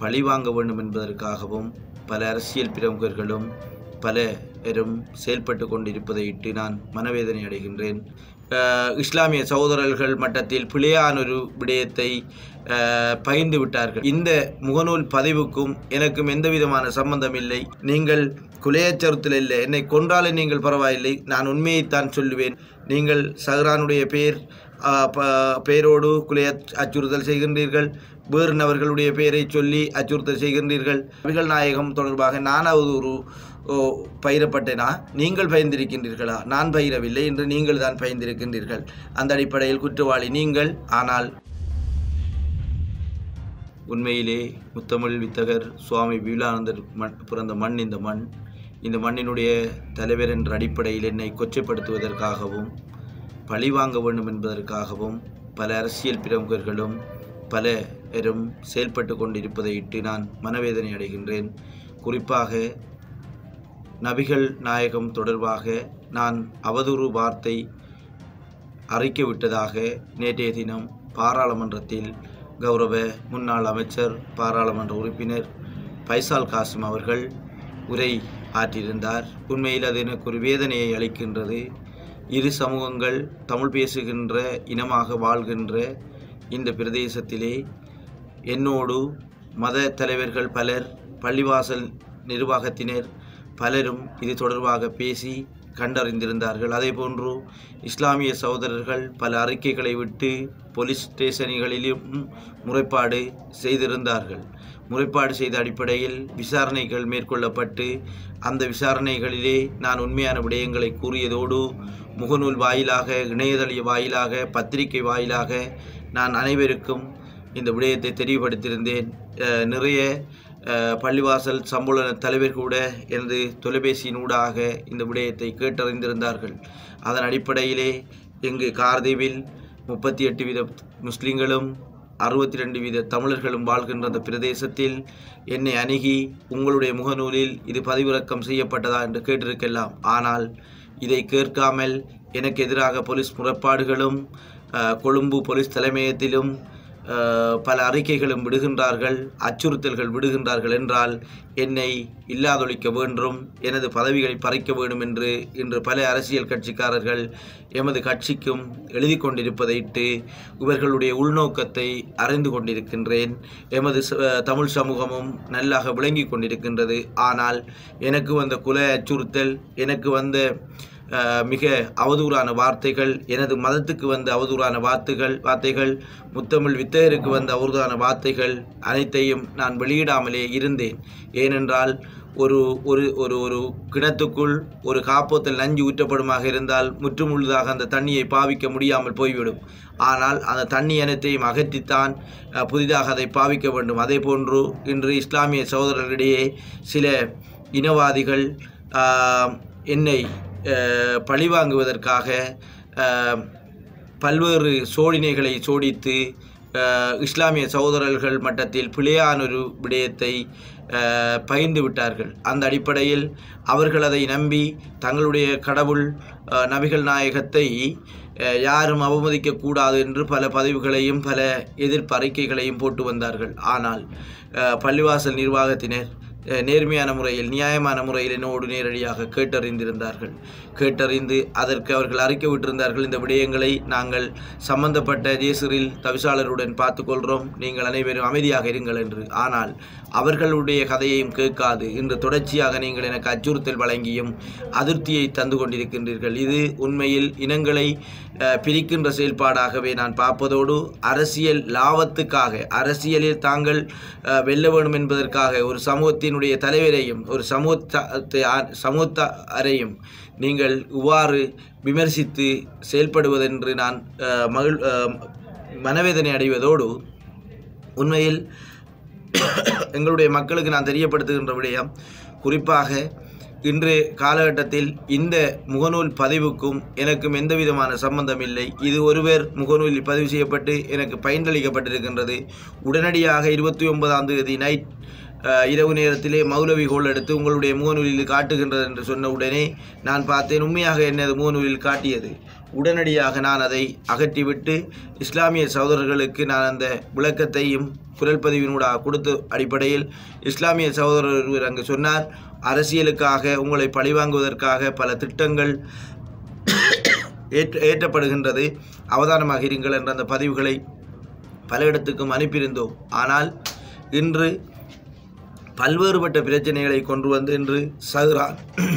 பழிவாங்க வேண்டும் என்பதற்காகவும் பல அரசியல் பிரமுகர்களும் பலரும் செயல்பட்டு கொண்டிருப்பதை இட்டு நான் மனவேதனை அடைகின்றேன் அஹ், இஸ்லாமிய சகோதரர்கள் மட்டத்தில் பிழையான ஒரு விடயத்தை அஹ், பகிர்ந்து விட்டார்கள் இந்த முகநூல் பதிவுக்கும் எனக்கும் எந்த விதமான சம்பந்தம் இல்லை நீங்கள் குலையச்சரத்தில் இல்லை என்னை கொன்றாலும் நீங்கள் பரவாயில்லை நான் உண்மையைத்தான் சொல்லுவேன் நீங்கள் சஹ்ரானுடைய பேர் அஹ், ப- பெயரோடு குலைய அச்சுறுத்தல் செய்கின்றீர்கள் வேறு நபர்களுடைய பெயரை சொல்லி அச்சுறுத்தல் செய்கின்றீர்கள் நபிகள் நாயகம் தொடர்பாக நானாவது ஒரு ஓ, பயிரப்பட்டேனா நீங்கள் பயந்திருக்கின்றீர்களா நான் பயிரவில்லை என்று நீங்கள் தான் பயந்திருக்கின்றீர்கள் அந்த அடிப்படையில் குற்றவாளி நீங்கள் ஆனால் உண்மையிலே முத்தமிழ் வித்தகர் சுவாமி விவேகானந்தர் மண் பிறந்த மண் இந்த மண் இந்த மண்ணினுடைய தலைவர் என்ற அடிப்படையில் என்னை கொச்சைப்படுத்துவதற்காகவும் பழிவாங்க வேண்டும் என்பதற்காகவும் பல அரசியல் பிரமுகர்களும் பலரும் செயல்பட்டு கொண்டிருப்பதை இட்டு நான் மனவேதனை அடைகின்றேன் குறிப்பாக நபிகள் நாயகம் தொடர்பாக நான் அவதூறு வார்த்தை அறிக்கை விட்டதாக நேற்றைய தினம் பாராளுமன்றத்தில் கௌரவ முன்னாள் அமைச்சர் பாராளுமன்ற உறுப்பினர் பைசால் காசிம் அவர்கள் உரை ஆற்றியிருந்தார் உண்மையில் அது எனக்கு ஒரு வேதனையை அளிக்கின்றது இரு சமூகங்கள் தமிழ் பேசுகின்ற இனமாக வாழ்கின்ற இந்த பிரதேசத்திலே என்னோடு மத தலைவர்கள் பலர் பள்ளிவாசல் நிர்வாகத்தினர் பலரும் இது தொடர்பாக பேசி கண்டறிந்திருந்தார்கள் அதேபோன்று இஸ்லாமிய சகோதரர்கள் பல அறிக்கைகளை விட்டு போலீஸ் ஸ்டேஷன்களிலும் முறைப்பாடு செய்திருந்தார்கள் முறைப்பாடு செய்த அடிப்படையில் விசாரணைகள் மேற்கொள்ளப்பட்டு அந்த விசாரணைகளிலே நான் உண்மையான விடயங்களை கூறியதோடு முகநூல் வாயிலாக இணையதள வாயிலாக பத்திரிகை வாயிலாக நான் அனைவருக்கும் இந்த விடயத்தை தெளிவுபடுத்தியிருந்தேன் அஹ் நிறைய அஹ், பள்ளிவாசல் சம்பள தலைவர் கூட எனது தொலைபேசியினூடாக இந்த விடயத்தை கேட்டறிந்திருந்தார்கள் அதன் அடிப்படையிலே இங்கு கார்தீவில் முப்பத்தி எட்டு வீத முஸ்லிம்களும் அறுபத்தி ரெண்டு வீத தமிழர்களும் வாழ்கின்ற அந்த பிரதேசத்தில் என்னை அணுகி உங்களுடைய முகநூலில் இது பதிவிறக்கம் செய்யப்பட்டதா என்று கேட்டிருக்கலாம் ஆனால் இதை கேட்காமல் எனக்கு எதிராக போலீஸ் முறைப்பாடுகளும் அஹ், கொழும்பு போலீஸ் தலைமையகத்திலும் அஹ், பல அறிக்கைகளும் விடுகின்றார்கள் அச்சுறுத்தல்கள் விடுகின்றார்கள் என்றால் என்னை இல்லாதொழிக்க வேண்டும் எனது பதவிகளை பறிக்க வேண்டும் என்று இன்று பல அரசியல் கட்சிக்காரர்கள் எமது கட்சிக்கும் எழுதி கொண்டிருப்பதையிட்டு இவர்களுடைய உள்நோக்கத்தை அறிந்து கொண்டிருக்கின்றேன் எமது ச- தமிழ் சமூகமும் நல்லாக விளங்கி கொண்டிருக்கின்றது ஆனால் எனக்கு வந்த குல அச்சுறுத்தல் எனக்கு வந்த அஹ், மிக அவதூறான வார்த்தைகள் எனது மதத்துக்கு வந்த அவதூறான வார்த்தைகள் வார்த்தைகள் முத்தமிழ் வித்தகருக்கு வந்த அவதூறான வார்த்தைகள் அனைத்தையும் நான் வெளியிடாமலே இருந்தேன் ஏனென்றால் ஒரு ஒரு ஒரு ஒரு கிணத்துக்குள் ஒரு காப்போத்தல் நஞ்சு ஊற்றப்படுமாக இருந்தால் முற்றுமுழுதாக அந்த தண்ணியை பாவிக்க முடியாமல் போய்விடும் ஆனால் அந்த தண்ணி அனைத்தையும் அகற்றித்தான் அஹ், புதிதாக அதை பாவிக்க வேண்டும் அதே போன்று இன்று இஸ்லாமிய சகோதரர்களிடையே சில இனவாதிகள் ஆஹ், என்னை அஹ், பழிவாங்குவதற்காக அஹ், பல்வேறு சோடினைகளை சோடித்து அஹ், இஸ்லாமிய சகோதரர்கள் மட்டத்தில் பிழையான ஒரு விடயத்தை அஹ், பகிர்ந்து விட்டார்கள் அந்த அடிப்படையில் அவர்கள் அதை நம்பி தங்களுடைய கடவுள் அஹ், நபிகள் நாயகத்தை அஹ், யாரும் அவமதிக்கக்கூடாது என்று பல பதிவுகளையும் பல எதிர்ப்பு அறிக்கைகளையும் போட்டு வந்தார்கள் ஆனால் அஹ், பள்ளிவாசல் நிர்வாகத்தினர் அஹ், நேர்மையான முறையில் நியாயமான முறையில் என்னோடு நேரடியாக கேட்டறிந்திருந்தார்கள் கேட்டறிந்து அதற்கு அவர்கள் அறிக்கை விட்டிருந்தார்கள் இந்த விடயங்களை நாங்கள் சம்பந்தப்பட்ட ஜேசரில் தவிசாளருடன் பார்த்துக்கொள்கிறோம் நீங்கள் அனைவரும் அமைதியாக இருங்கள் என்று ஆனால் அவர்களுடைய கதையையும் கேட்காது இன்று தொடர்ச்சியாக நீங்கள் எனக்கு அச்சுறுத்தல் வழங்கியும் அதிருப்தியை தந்து கொண்டிருக்கின்றீர்கள் இது உண்மையில் இனங்களை அஹ், பிரிக்கின்ற செயல்பாடாகவே நான் பார்ப்பதோடு அரசியல் லாபத்துக்காக அரசியலில் தாங்கள் அஹ், வெல்ல வேண்டும் என்பதற்காக ஒரு சமூகத்தினுடைய தலைவரையும் ஒரு சமூகத்தை சமூகத்தாரையும் நீங்கள் இவ்வாறு விமர்சித்து செயல்படுவதென்று நான் அஹ், மகிழ் அஹ், மனவேதனை அடைவதோடு உண்மையில் எங்களுடைய மக்களுக்கு நான் தெரியப்படுத்துகின்ற விடயம் குறிப்பாக இன்று காலகட்டத்தில் இந்த முகநூல் பதிவுக்கும் எனக்கும் எந்த விதமான சம்பந்தம் இல்லை இது ஒருவர் முகநூலில் பதிவு செய்யப்பட்டு எனக்கு பயனளிக்கப்பட்டிருக்கின்றது உடனடியாக இருபத்தி ஒன்பதாம் தேதி நைட் அஹ், இரவு நேரத்திலே மௌலவி கோல் எடுத்து உங்களுடைய முகநூலில் காட்டுகின்றது என்று சொன்ன உடனே நான் பார்த்தேன் உண்மையாக என்னது முகநூலில் காட்டியது உடனடியாக நான் அதை அகற்றிவிட்டு இஸ்லாமிய சகோதரர்களுக்கு நான் அந்த விளக்கத்தையும் குரல் பதிவினூடாக கொடுத்த அடிப்படையில் இஸ்லாமிய சகோதரர் ஒருவர் அங்கு சொன்னார் அரசியலுக்காக உங்களை பழிவாங்குவதற்காக பல திட்டங்கள் ஏற்ற ஏற்றப்படுகின்றது அவதானமாக இருங்கள் என்ற அந்த பதிவுகளை பல இடத்துக்கும் அனுப்பியிருந்தோம் ஆனால் இன்று பல்வேறுபட்ட பிரச்சனைகளை கொண்டு வந்து இன்று சகுரான்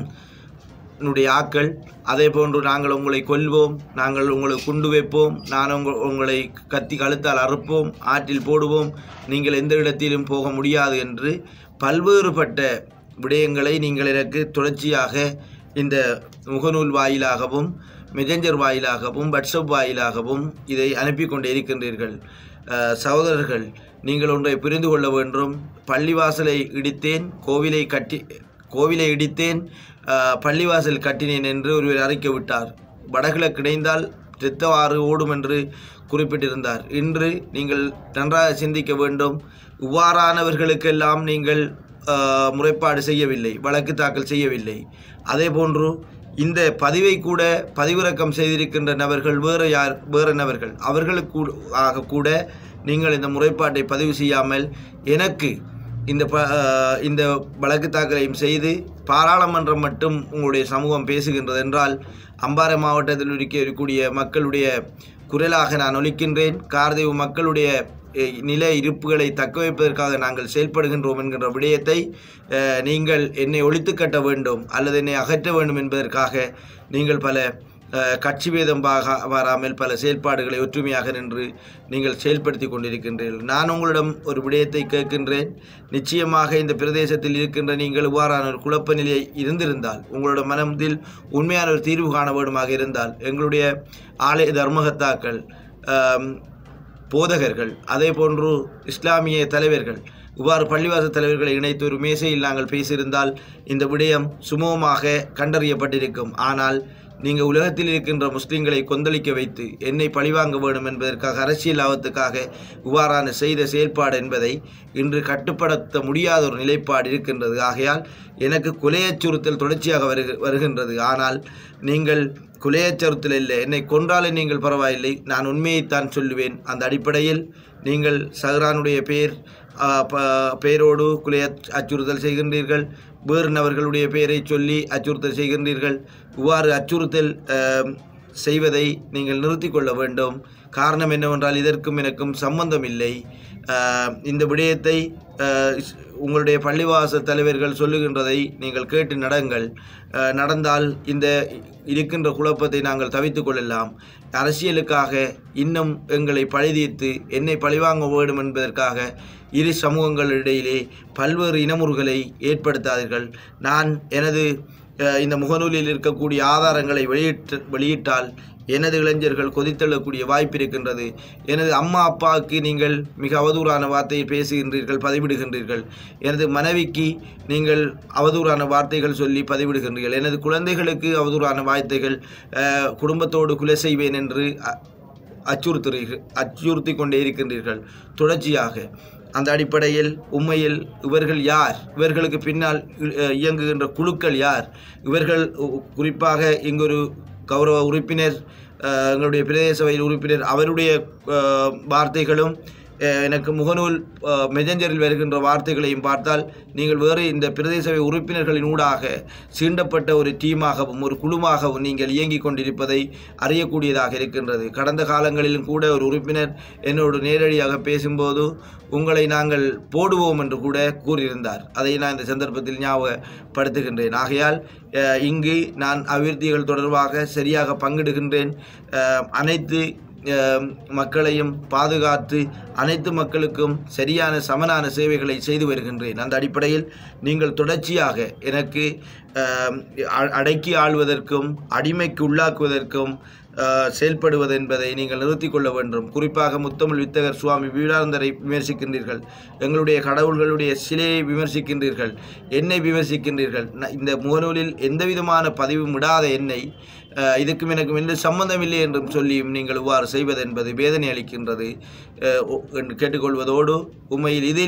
என்னுடைய ஆக்கள் அதே போன்று நாங்கள் உங்களை கொல்வோம் நாங்கள் உங்களை குண்டு வைப்போம் நான் உங்கள் உங்களை கத்தி கழுத்தால் அறுப்போம் ஆற்றில் போடுவோம் நீங்கள் எந்த இடத்திலும் போக முடியாது என்று பல்வேறுபட்ட விடயங்களை நீங்கள் எனக்கு தொடர்ச்சியாக இந்த முகநூல் வாயிலாகவும் மெசஞ்சர் வாயிலாகவும் வாட்ஸ்அப் வாயிலாகவும் இதை அனுப்பி கொண்டே இருக்கின்றீர்கள் அஹ், சகோதரர்கள் நீங்கள் ஒன்றை புரிந்து கொள்ள வேண்டும் பள்ளிவாசலை இடித்தேன் கோவிலை கட்டி கோவிலை இடித்தேன் அஹ், பள்ளிவாசல் கட்டினேன் என்று ஒருவர் அறிக்கை விட்டார் வடகிழக்கு இணைந்தால் இரத்தவாறு ஓடும் என்று குறிப்பிட்டிருந்தார் இன்று நீங்கள் நன்றாக சிந்திக்க வேண்டும் இவ்வாறானவர்களுக்கெல்லாம் நீங்கள் அஹ், முறைப்பாடு செய்யவில்லை வழக்கு தாக்கல் செய்யவில்லை அதே போன்று இந்த பதிவை கூட பதிவிறக்கம் செய்திருக்கின்ற நபர்கள் வேறு யார் வேறு நபர்கள் அவர்களுக்கு கூட- ஆக கூட நீங்கள் இந்த முறைப்பாட்டை பதிவு செய்யாமல் எனக்கு இந்த ப அஹ், இந்த வழக்கு தாக்கலையும் செய்து பாராளுமன்றம் மட்டும் உங்களுடைய சமூகம் பேசுகின்றது என்றால் அம்பாறை மாவட்டத்தில் இருக்க இருக்கக்கூடிய மக்களுடைய குரலாக நான் ஒலிக்கின்றேன் கார்தேவ் மக்களுடைய அஹ், நில இருப்புகளை தக்க வைப்பதற்காக நாங்கள் செயல்படுகின்றோம் என்கின்ற விடயத்தை அஹ், நீங்கள் என்னை ஒழித்து கட்ட வேண்டும் அல்லது என்னை அகற்ற வேண்டும் என்பதற்காக நீங்கள் பல அஹ், கட்சி பேதம் பாக வராமல் பல செயல்பாடுகளை ஒற்றுமையாக நின்று நீங்கள் செயல்படுத்தி கொண்டிருக்கின்றீர்கள் நான் உங்களிடம் ஒரு விடயத்தை கேட்கின்றேன் நிச்சயமாக இந்த பிரதேசத்தில் இருக்கின்ற நீங்கள் இவ்வாறான ஒரு குழப்ப நிலையை இருந்திருந்தால் உங்களோட மனதில் உண்மையான ஒரு தீர்வு காண வேண்டுமாக இருந்தால் எங்களுடைய ஆலய தர்மகத்தாக்கள் ஆம், போதகர்கள் அதே போன்று இஸ்லாமிய தலைவர்கள் இவ்வாறு பள்ளிவாச தலைவர்களை இணைத்து ஒரு மேசையில் நாங்கள் பேசியிருந்தால் இந்த விடயம் சுமூகமாக கண்டறியப்பட்டிருக்கும் ஆனால் நீங்கள் உலகத்தில் இருக்கின்ற முஸ்லிம்களை கொந்தளிக்க வைத்து என்னை பழிவாங்க வேண்டும் என்பதற்காக அரசியல் லாபத்துக்காக இவ்வாறான செய்த செயல்பாடு என்பதை இன்று கட்டுப்படுத்த முடியாத ஒரு நிலைப்பாடு இருக்கின்றது ஆகையால் எனக்கு கொலை அச்சுறுத்தல் தொடர்ச்சியாக வருக வருகின்றது ஆனால் நீங்கள் கொலை அச்சுறுத்தல் இல்லை என்னை கொன்றாலே நீங்கள் பரவாயில்லை நான் உண்மையைத்தான் சொல்லுவேன் அந்த அடிப்படையில் நீங்கள் சஹ்ரானுடைய பேர் ஆ, ப- பெயரோடு கொலை அச்- அச்சுறுத்தல் செய்கின்றீர்கள் வேறு நபர்களுடைய பெயரை சொல்லி அச்சுறுத்தல் செய்கின்றீர்கள் இவ்வாறு அச்சுறுத்தல் ஆம், செய்வதை நீங்கள் நிறுத்திக் கொள்ள வேண்டும் காரணம் என்னவென்றால் இதற்கும் எனக்கும் சம்பந்தம் இல்லை ஆஹ், இந்த விடயத்தை ஆஹ், இஸ்- உங்களுடைய பள்ளிவாச தலைவர்கள் சொல்லுகின்றதை நீங்கள் கேட்டு நடங்கள் ஆஹ், நடந்தால் இந்த இருக்கின்ற குழப்பத்தை நாங்கள் தவித்துக் கொள்ளலாம் அரசியலுக்காக இன்னும் எங்களை பழிதீர்த்து என்னை பழிவாங்க வேண்டும் என்பதற்காக இரு சமூகங்களிடையிலே பல்வேறு இனமுறுகளை ஏற்படுத்தாதீர்கள் நான் எனது அஹ், இந்த முகநூலில் இருக்கக்கூடிய ஆதாரங்களை வெளியிட்டு வெளியிட்டால் எனது இளைஞர்கள் கொதித்தள்ளக்கூடிய வாய்ப்பு இருக்கின்றது எனது அம்மா அப்பாவுக்கு நீங்கள் மிக அவதூறான வார்த்தையை பேசுகின்றீர்கள் பதிவிடுகின்றீர்கள் எனது மனைவிக்கு நீங்கள் அவதூறான வார்த்தைகள் சொல்லி பதிவிடுகின்றீர்கள் எனது குழந்தைகளுக்கு அவதூறான வார்த்தைகள் அஹ், குடும்பத்தோடு கொலை செய்வேன் என்று அ- அச்சுறுத்துறீர்கள் அச்சுறுத்தி கொண்டே இருக்கின்றீர்கள் தொடர்ச்சியாக அந்த அடிப்படையில் உண்மையில் இவர்கள் யார் இவர்களுக்கு பின்னால் அஹ், இயங்குகின்ற குழுக்கள் யார் இவர்கள் உ- குறிப்பாக இங்கொரு கௌரவ உறுப்பினர் அஹ், எங்களுடைய பிரதேச சபையில் உறுப்பினர் அவருடைய அஹ், வார்த்தைகளும் அஹ், எனக்கு முகநூல் அஹ், மெசஞ்சரில் வருகின்ற வார்த்தைகளையும் பார்த்தால் நீங்கள் வேறு இந்த பிரதேச சபை உறுப்பினர்களின் ஊடாக சீண்டப்பட்ட ஒரு டீமாகவும் ஒரு குழுவாகவும் நீங்கள் இயங்கிக் கொண்டிருப்பதை அறியக்கூடியதாக இருக்கின்றது கடந்த காலங்களிலும் கூட ஒரு உறுப்பினர் என்னோடு நேரடியாக பேசும்போது உங்களை நாங்கள் போடுவோம் என்று கூட கூறியிருந்தார் அதை நான் இந்த சந்தர்ப்பத்தில் ஞாபகப்படுத்துகின்றேன் ஆகையால் அஹ், இங்கு நான் அபிவிருத்திகள் தொடர்பாக சரியாக பங்கிடுகின்றேன் அஹ், அனைத்து அஹ், மக்களையும் பாதுகாத்து அனைத்து மக்களுக்கும் சரியான சமனான சேவைகளை செய்து வருகின்றேன் அந்த அடிப்படையில் நீங்கள் தொடர்ச்சியாக எனக்கு அஹ், அ- அடக்கி ஆள்வதற்கும் அடிமைக்கு உள்ளாக்குவதற்கும் அஹ், செயல்படுவது என்பதை நீங்கள் நிறுத்திக் கொள்ள வேண்டும் குறிப்பாக முத்தமிழ் வித்தகர் சுவாமி விவேகானந்தரை விமர்சிக்கின்றீர்கள் எங்களுடைய கடவுள்களுடைய சிலையை விமர்சிக்கின்றீர்கள் என்னை விமர்சிக்கின்றீர்கள் ந- இந்த முகநூலில் எந்தவிதமான பதிவும் விடாத என்னை அஹ், இதுக்கும் எனக்கும் எந்த சம்பந்தமில்லை என்றும் சொல்லியும் நீங்கள் இவ்வாறு செய்வது என்பது வேதனை அளிக்கின்றது அஹ், ஒ- என்று கேட்டுக்கொள்வதோடு உண்மையில் இதில்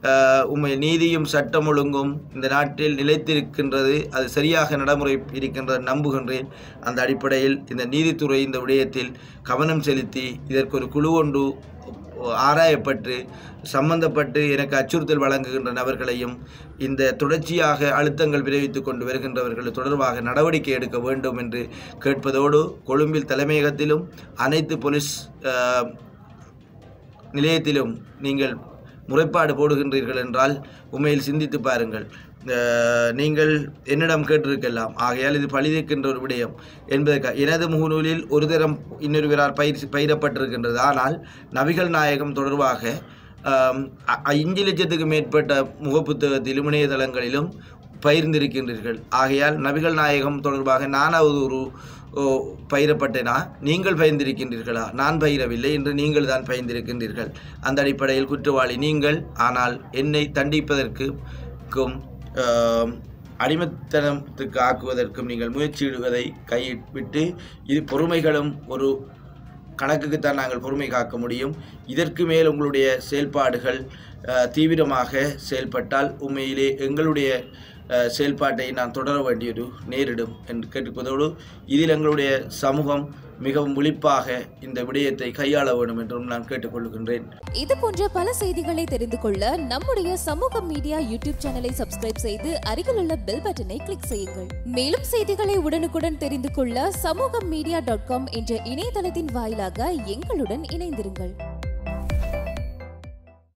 அஹ், உண்மை நீதியும் சட்டம் ஒழுங்கும் இந்த நாட்டில் நிலைத்திருக்கின்றது அது சரியாக நடைமுறை இருக்கின்றது நம்புகின்றேன் அந்த அடிப்படையில் இந்த நீதித்துறை இந்த விடயத்தில் கவனம் செலுத்தி இதற்கு ஒரு குழு ஒன்று ஆராயப்பட்டு சம்பந்தப்பட்டு எனக்கு அச்சுறுத்தல் வழங்குகின்ற நபர்களையும் இந்த தொடர்ச்சியாக அழுத்தங்கள் விளைவித்துக் கொண்டு வருகின்றவர்கள் தொடர்பாக நடவடிக்கை எடுக்க வேண்டும் என்று கேட்பதோடு கொழும்பில் தலைமையகத்திலும் அனைத்து போலீஸ் அஹ், நிலையத்திலும் நீங்கள் முறைப்பாடு போடுகின்றீர்கள் என்றால் உண்மையில் சிந்தித்து பாருங்கள் அஹ், நீங்கள் என்னிடம் கேட்டிருக்கலாம் ஆகையால் இது பழிதிருக்கின்ற ஒரு விடயம் என்பதற்காக எனது முகநூலில் ஒரு தரம் இன்னொருவரால் பயிர் பயிரப்பட்டிருக்கின்றது ஆனால் நபிகள் நாயகம் தொடர்பாக ஆம், அ- ஐந்து லட்சத்துக்கு மேற்பட்ட முகப்புத்தகத்திலும் இணையதளங்களிலும் பகிர்ந்திருக்கின்றீர்கள் ஆகையால் நபிகள் நாயகம் தொடர்பாக நானாவது ஒரு ஓ, பயிரப்பட்டேனா நீங்கள் பயந்திருக்கின்றீர்களா நான் பயிரவில்லை என்று நீங்கள் தான் பயந்திருக்கின்றீர்கள் அந்த அடிப்படையில் குற்றவாளி நீங்கள் ஆனால் என்னை தண்டிப்பதற்கும் ஆம், அடிமைத்தனத்துக்கு ஆக்குவதற்கும் நீங்கள் முயற்சியிடுவதை கைவிட்டு இது பொறுமைகளும் ஒரு கணக்குக்குத்தான் நாங்கள் பொறுமை காக்க முடியும் இதற்கு மேல் உங்களுடைய செயல்பாடுகள் அஹ், தீவிரமாக செயல்பட்டால் உண்மையிலே எங்களுடைய அஹ், செயல்பாட்டை நான் தொடர வேண்டியது நேரிடும் என்று கேட்டுக்கொள்வதோடு இதில் எங்களுடைய சமூகம் மிகவும் விழிப்பாக இந்த விடயத்தை கையாள வேண்டும் என்றும் நான் கேட்டுக்கொள்கின்றேன் இது போன்ற பல செய்திகளை தெரிந்து கொள்ள நம்முடைய சமூக மீடியா யூடியூப் சேனலை சப்ஸ்கிரைப் செய்து அருகில் உள்ள பெல் பட்டனை கிளிக் செய்யுங்கள் மேலும் செய்திகளை உடனுக்குடன் தெரிந்து கொள்ள சமூக மீடியா டாட் காம் என்ற இணையதளத்தின் வாயிலாக எங்களுடன் இணைந்திருங்கள்